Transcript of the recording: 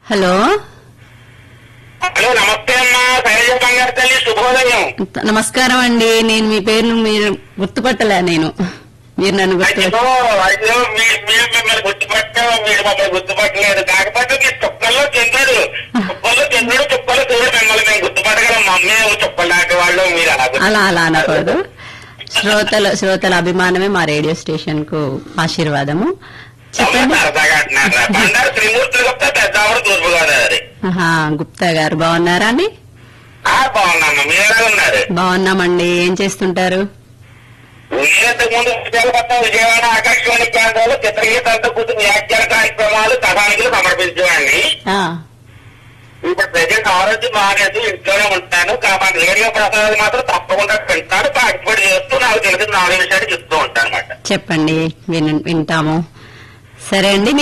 hello hello నమస్తే అమ్మా శైలజ బంగారు తల్లి శుభోదయం నమస్కారం అండి నేను మీ పేరును మీరు గుర్తుపట్టలే నేను మీరు నన్ను గుర్తు అయ్యో అయ్యో మీ- మీరు మిమ్మల్ని గుర్తుపట్టాం మీరు మమ్మల్ని గుర్తుపట్టలేదు కాకపోతే మీరు చుక్కల్లో చెందారు చుక్కల్లో చెందాడు చుక్కల్లో చూడు మిమ్మల్ని మేము గుర్తుపట్టగలం మమ్మీ చుక్కలు లాంటి వాళ్ళు మీరు అలా గుర్తు- అలా అలా అనకూడదు శ్రోతల శ్రోతల అభిమానమే మా రేడియో స్టేషన్ కు ఆశీర్వాదము చెప్పండి సరదాగా అంటున్నారా బండారు త్రిమూర్తులు గుప్తా పెద్దాముడు తూర్పు గోదావరి ఆహా, గుప్తా గారు బాగున్నారా అండి ఆ బాగున్నామ్మా మీరు ఎలా ఉన్నారు బాగున్నామండి ఏం చేస్తుంటారు ఇంతకు ముందు విశాఖపట్నం విజయవాడ ఆకాశవాణి కేంద్రాలు చిత్రగీతాలతో కూర్చుని వ్యాఖ్యాన కార్యక్రమాలు కథానికలు సమర్పించేవాడిని ఆ, ఇప్పుడు ప్రజెంట్ ఆరోగ్యం బాగాలేదు ఇంట్లోనే ఉంటాను కాబట్టి రేడియో ప్రసారాలు మాత్రం తప్పకుండా వింటాను పార్టిసిపేట్ చేస్తూ నాకు తెలిసిన నాలుగు విషయాలు చెప్తూ ఉంటాను అనమాట చెప్పండి విన్- వింటాము సరే అండి